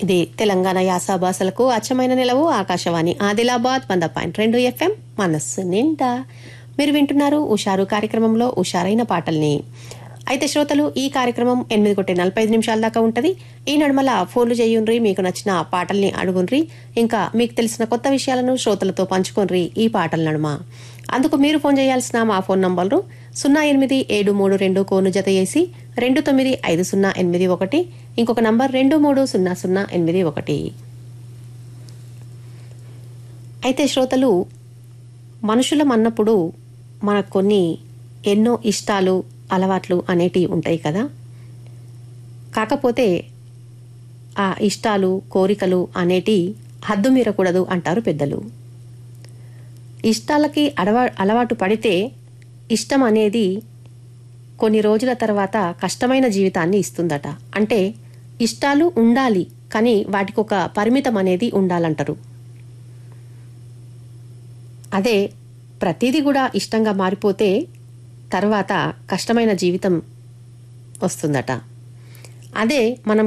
ఇది తెలంగాణ యాస భాషలకు అచ్చమైన నిలవు ఆకాశవాణి ఆదిలాబాద్ వంద పాయింట్ రెండు ఎఫ్ఎం మనస్సు నిండా మీరు వింటున్నారు ఉషారు కార్యక్రమంలో ఉషారైన పాటల్ని అయితే శ్రోతలు ఈ కార్యక్రమం ఎనిమిది కొట్టే నలభై ఐదు నిమిషాల దాకా ఉంటుంది ఈ నడుమల ఫోన్లు చేయుండ్రి మీకు నచ్చిన పాటల్ని అడుగుండ్రి ఇంకా మీకు తెలిసిన కొత్త విషయాలను శ్రోతలతో పంచుకోండ్రి ఈ పాటల నడుమ అందుకు మీరు ఫోన్ చేయాల్సిన మా ఫోన్ నంబర్లు సున్నా ఎనిమిది ఏడు మూడు రెండు కోను జత చేసి రెండు తొమ్మిది ఐదు సున్నా ఎనిమిది ఒకటి ఇంకొక నంబర్ రెండు మూడు సున్నా సున్నా ఎనిమిది ఒకటి అయితే శ్రోతలు మనుషులం అన్నప్పుడు మనకు కొన్ని ఎన్నో ఇష్టాలు అలవాట్లు అనేటివి ఉంటాయి కదా కాకపోతే ఆ ఇష్టాలు కోరికలు అనేటి హద్దు మీరకూడదు అంటారు పెద్దలు ఇష్టాలకి అడవా అలవాటు పడితే ఇష్టం అనేది కొన్ని రోజుల తర్వాత కష్టమైన జీవితాన్ని ఇస్తుందట అంటే ఇష్టాలు ఉండాలి కానీ వాటికి ఒక పరిమితం అనేది ఉండాలంటారు అదే ప్రతిదీ కూడా ఇష్టంగా మారిపోతే తర్వాత కష్టమైన జీవితం వస్తుందట అదే మనం